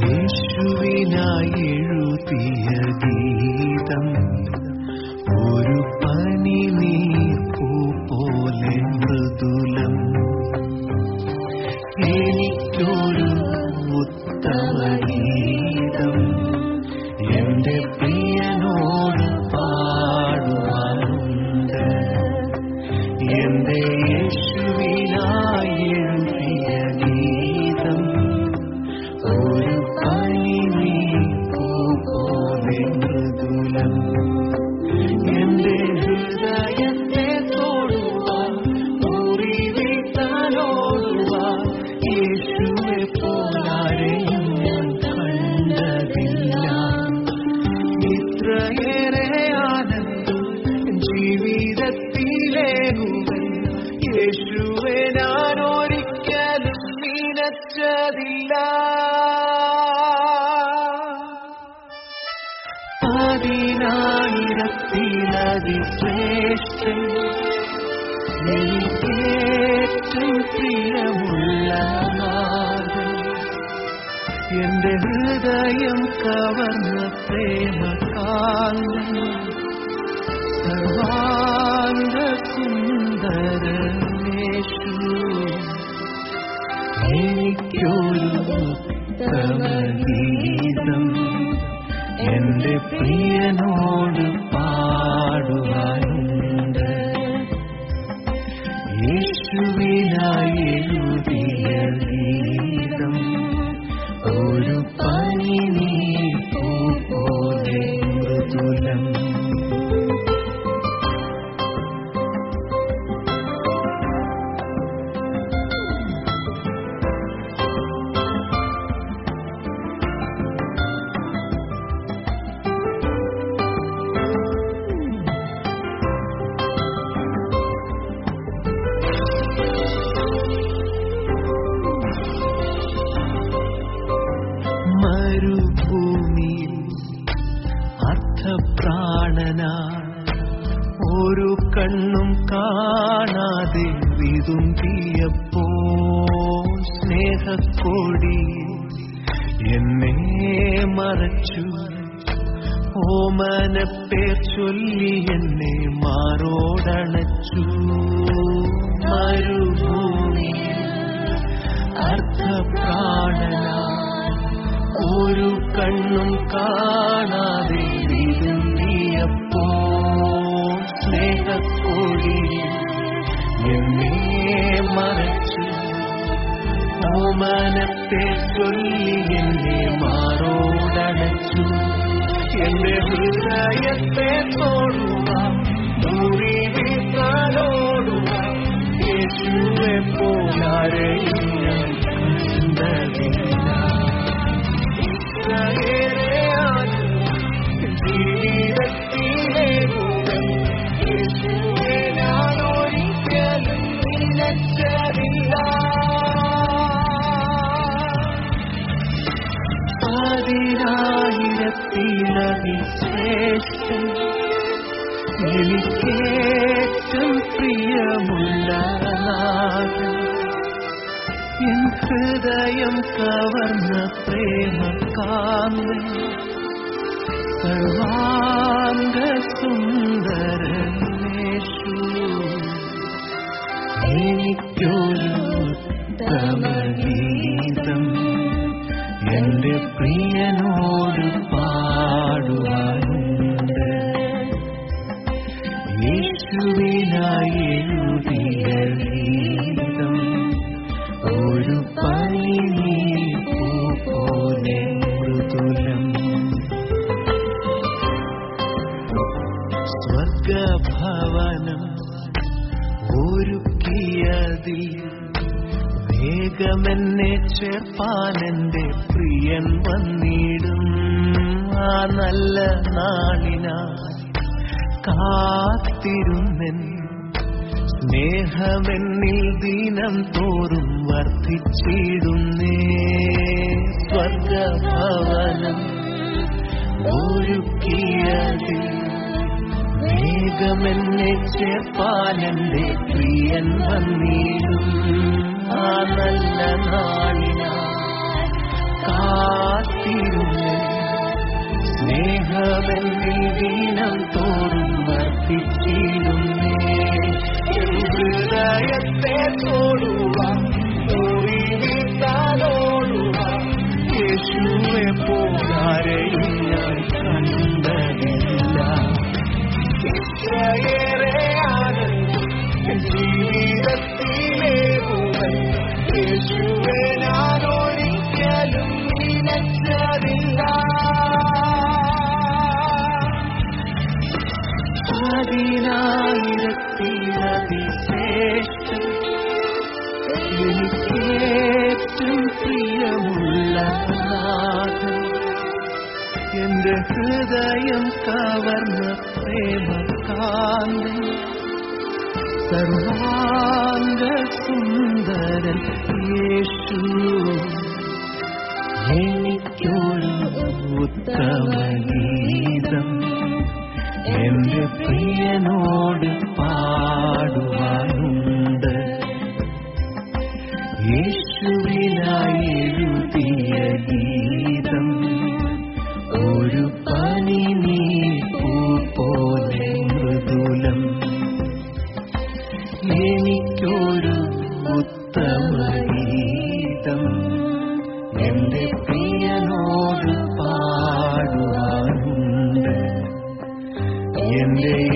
യേശുവിനായി എഴുതിയ ഗീതം ഒരു പനി നീർപ്പൂ പോലെ മൃദുലം എനിക്കൊരു ഉത്തമ ഗീതം എന്റെ പ്രിയനോട് പാടുവാനുണ്ട് എന്റെ യേശുവിനായി എഴുതിയ ഗീതം ഒരു പനി നീർപ്പൂ പോലെ മൃദുലം എന്റെ ഹൃദയത്തെ തോടുവാൻ മുറിവിട്ടാലോടുവാൻ യേശുവെ പോലാരെയും ഞാൻ കണ്ടതില്ല ഇത്രയേറെ ആനന്ദം ജീവിതത്തിലേകുവൻ യേശുവെ ഞാൻ ഒരിക്കലും നിനച്ചതില്ല പതിനായിരത്തിലതിശ്രേഷ്ഠൻ എനിക്കേറ്റവും പ്രിയമുള്ള നാഥൻ എന്റെ ഹൃദയം കവർന്ന പ്രേമകാലം സർവാംഗ സുന്ദരമേശു എനിക്കൊരു ഉത്തമഗീതം എന്റെ പ്രിയനോട് പാടുവാനുണ്ട് യേശുവിനായി എഴുതിയ ഗീതം ഒരു പനി നീപ്പൂ പോലെ മൃദുലം മരുഭൂമിയിൽ അർത്ഥപ്രാണനാ ഒരു കണ്ണും കാണാതെ വിതുമ്പിയപ്പോ സ്നേഹക്കൊടി എന്നെ മറച്ചു ഓമനപ്പേർ ചൊല്ലി എന്നെ മാറോടണച്ചു മരുഭൂമിയിൽ അർത്ഥപ്രാണനാ ഒരു കണ്ണും കാണാതെ വിരുന്നിയപ്പോ സ്നേഹക്കൊടി എന്നെ മറച്ചു ഓമനത്തെ ചൊല്ലി എന്നെ മാറോടണച്ചു എന്റെ ഹൃദയത്തെ തോടുക മുറിവിട്ടാലോടുക യേശുവെ പോലാരെയും ഞാൻ കണ്ടതില്ല ശ്രേഷ്ഠൻ എനിക്കേറ്റം പ്രിയമുള്ള നാഥൻ എൻ ഹൃദയം കവർന്ന പ്രേമകാന്തൻ സർവാംഗ സുന്ദരനേഷു എനിക്കൊരു ഉത്തമഗീതം എന്റെ പ്രിയനോട് പാടുവാനുണ്ട് യേശുവിനായി എഴുതിയ ഗീതം ഒരു പനി നീപ്പൂ പോലെ മൃദുലം സ്വർഗഭവനം ഒരുക്കിയതിൽ വേഗമെന്നെ ചേർപ്പാനെന്റെ പ്രിയൻ വന്നിടും ആ നല്ല നാളിനാ കാത്തിരുന്നെൻ സ്നേഹമെന്നിൽ ദിനം തോറും വർദ്ധിച്ചിടുന്നേ സ്വർഗഭവനം ഒരുക്കിയതിൽ വേഗമെന്നെ ചേർപ്പാനെന്റെ പ്രിയൻ വന്നിടും ആ നല്ല നാളിനാ കാത്തിരുന്നെൻ കൃപയെന്നിൽ ദിനം തോറും വർദ്ധിച്ചിടുന്നേ എൻ ഹൃദയത്തെ തോടുവാൻ വീട്ടാലോടുവാൻ യേശുവെ പോകാരെയും ഞാൻ കണ്ടതില്ല ഇത്രയേറെ ആനന്ദം എൻ ജീവിതത്തിലേറുവൻ യേശുവെ ഞാൻ ഒരിക്കലും നിനച്ചതില്ല അതിനായിരത്തിലതിശേഷം എനിക്കേറ്റവും പ്രിയമുള്ള നാഥൻ എന്റെ ഹൃദയം കവർന്ന പ്രേമകാന്തൻ സർവാംഗ സുന്ദരൻ യേശു എനിക്കൊരു ഉത്തമഗീതം എന്റെ പ്രിയനോട് പാടുവാനുണ്ട് യേശുവിനായി എഴുതിയ ഗീതം ഒരു പനി നീ പൂ പോലെ മൃദുലം എനിക്കൊരു ഉത്തമ ഗീതം എന്റെ പ്രിയനോട് പാടുവാനുണ്ട് എന്റെ